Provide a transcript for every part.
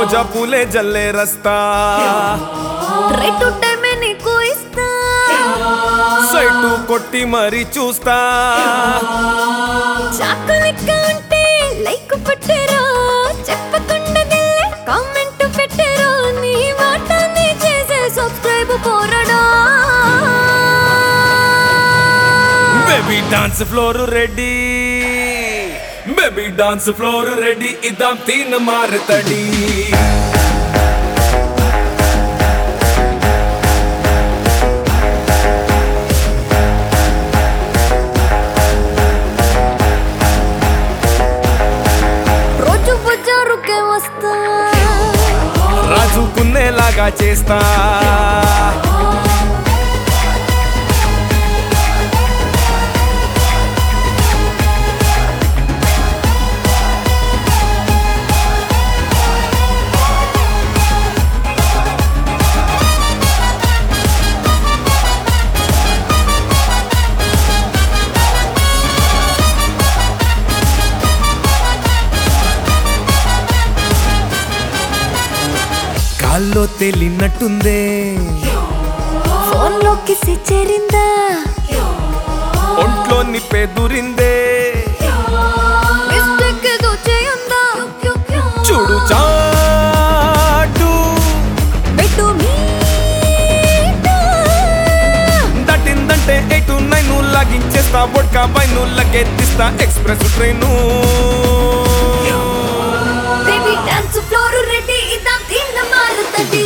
రోజా పూలే జల్లే రస్తా రేటు టైమే నీకు ఇస్తా సైటు కొట్టి మరీ చూస్తా చాకు లెక్క ఉంటే లైక్ పెట్టారో చెప్పకుండా దిల్లే కామెంట్ పెట్టారో నీ మాట నీ చేసే సబ్స్క్రైబ్ పోరడా baby dance floor ready baby dance floor ready ఇద్దాం తీన్ మారుతడి రోజు బజారుకే వస్తా రాజుకునేలాగా చేస్తా కాల్లో తేలినట్టుందే ఫోన్ లోకి చేరిందా ఒంట్లో నిప్పేదురిందే మిస్టేక్ ఏదో చేయందా చూడు చాటు పెట్టు మీట. దట్టిందంటే ఎయిట్ నైన్ లాగించేస్తా బొడ్కా పై లగెత్తిస్తా express train baby dance floor ready ఇద్దాం తిన్న మారుతది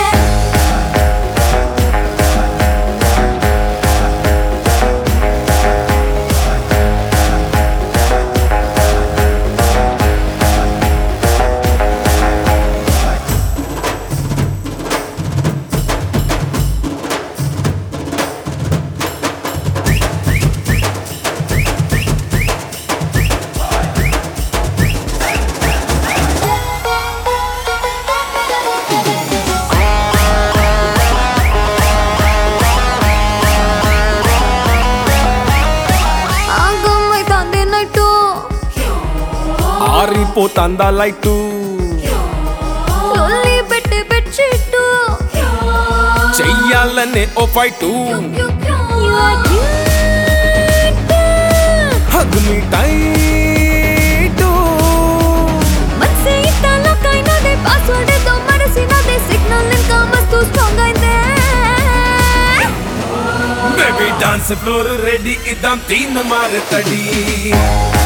ఆగమైతాంది నైటు ఆరిపోతాందా లైటు లొల్లి పెట్టి బెడ్షీట్ చెయ్యాలనే ఓ ఫైటు హగ్ మీ టైటు మనసే ఇట్టాలో కైనదే పాస్వర్డ్ తో మరసినదే సిగ్నల్ ఇంకా మస్తు స్ట్రాంగ్ అయిందే బేబీ డాన్స్ ఫ్లోర్ రెడీ ఇద్దాం తీన్ మారుతడి